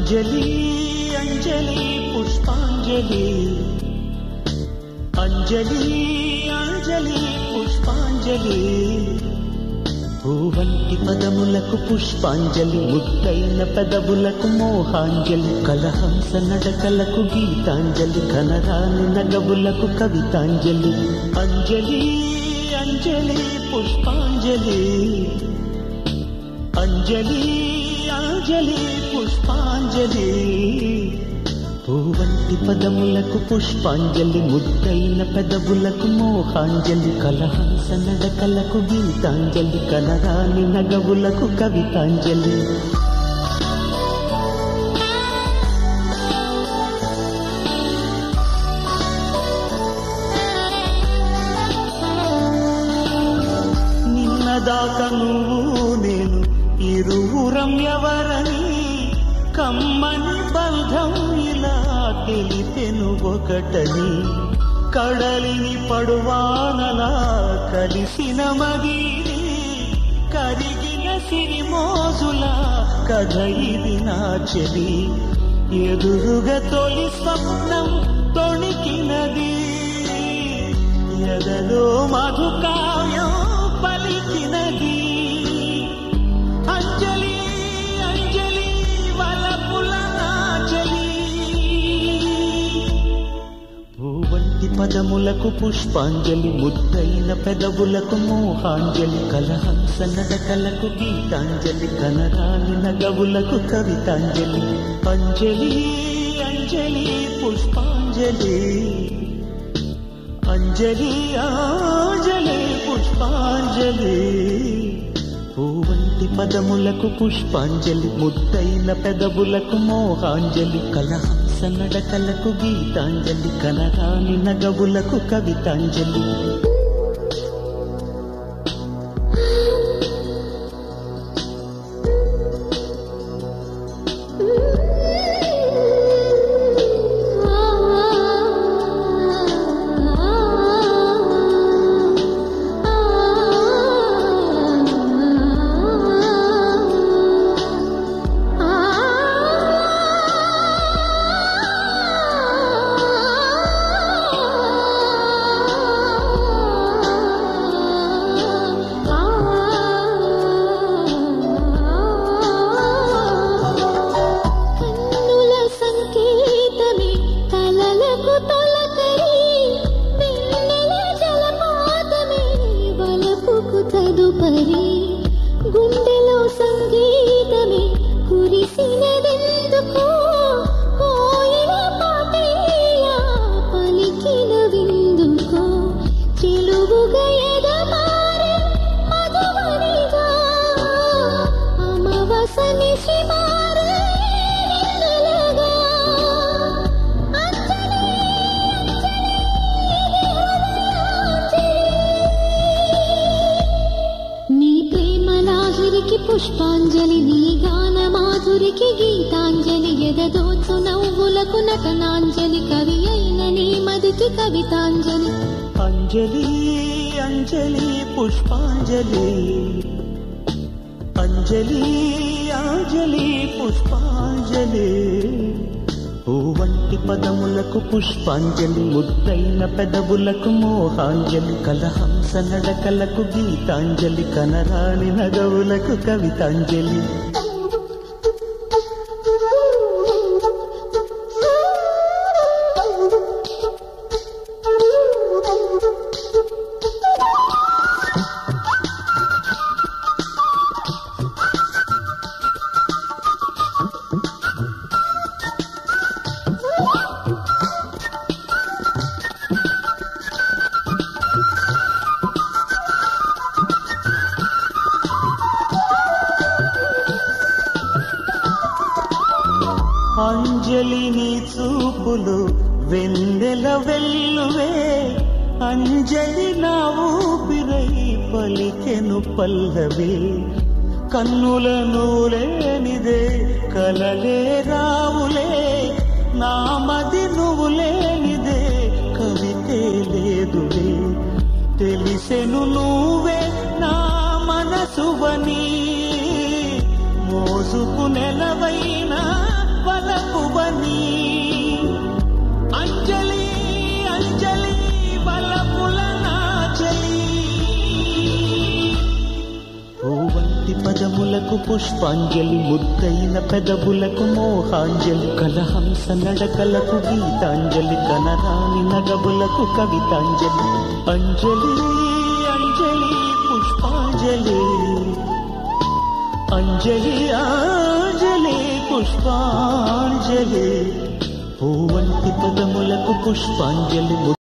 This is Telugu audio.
అంజలి అంజలి పుష్పాంజలి అంజలి అంజలి పుష్పాంజలి పూవంటి పదములకు పుష్పాంజలి ముద్దైన పెదవులకు మోహాంజలి కలహంస నడకలకు గీతాంజలి కనరాని నగవులకు కవితాంజలి అంజలి అంజలి పుష్పాంజలి అంజలి అంజలి పుష్పాంజలి పూవంటి పదములకు పుష్పాంజలి ముద్దైన పెదవులకు మోహాంజలి కలహంస నడకలకు గీతాంజలి కనరాని నగవులకు కవితాంజలి నిన్నదాకా నువ్వు నేను ఇరువురం ఎవరని కమ్మని బంధం ఇలా తెలిపెను ఒకటని కడలిని పడువానలా కలిసిన మదిని కరిగిన సిరిమోజుల కథ ఇది నా చెలి ఎదురుగా తొలి స్వప్నం తొణికినది ఎదలో మధుకావ్యం పలికినది అంజలి అంజలి వలపుల నాచలి పూవంటి పదములకు పుష్పాంజలి ముద్దైన పెదవులకు మోహాంజలి కలహంస నడకలకు గీతాంజలి కనరాని నగవులకు కవితాంజలి అంజలి అంజలి పుష్పాంజలి అంజలి అంజలి పుష్పాంజలి పూవంటి పదములకు పుష్పాంజలి ముద్దైన పెదవులకు మోహాంజలి కలహంస నడకలకు గీతాంజలి కనరాని నగవులకు కవితాంజలి కన్నుల సంకేతమే కలలకు తొలకరి వెన్నెల జలపాతమే వలపుకు తదుపరి గుండెలో సంగీతమే కురిసినదెందుకో కోయిల పాటేలా పలికిన విందుకో చెలువుగా ఎదమారే మధువనిగా అమవసని శ్రీమారే వెన్నెలగా అంజలి నీ ప్రేమ లాహిరికి పుష్పాంజలి నీ గాన మాధురికి గీతాంజలి ఎదదోచు నవ్వులకు నటనాంజలి కవి అయిన నీ మదికి కవితాంజలి అంజలి అంజలి పుష్పాంజలి అంజలి అంజలి పుష్పాంజలి పూవంటి పదములకు పుష్పాంజలి ముద్దైన పెదవులకు మోహాంజలి కలహంస నడకలకు గీతాంజలి కనరాని నగవులకు కవితాంజలి అంజలి నీ చూపులు వెన్నెల వెల్లువే అంజలి నా ఊపిరై పలికెను పల్లవి కన్నుల నూలేనిదే కలలే రావులే నా మది నువ్వు లేనిదే కవితే లేదులే తెలిసెను నువ్వే నా మనసువని మోసుకు నెలవైన పదములకు పుష్పాంజలి ముద్దైన పెదవులకు మోహాంజలి కలహంస నడకలకు గీతాంజలి కనరాని నగబులకు కవితాంజలి అంజలి అంజలి పుష్పాంజలి అంజలి అంజలి పుష్పాంజలి పూవంటి పదములకు పుష్పాంజలి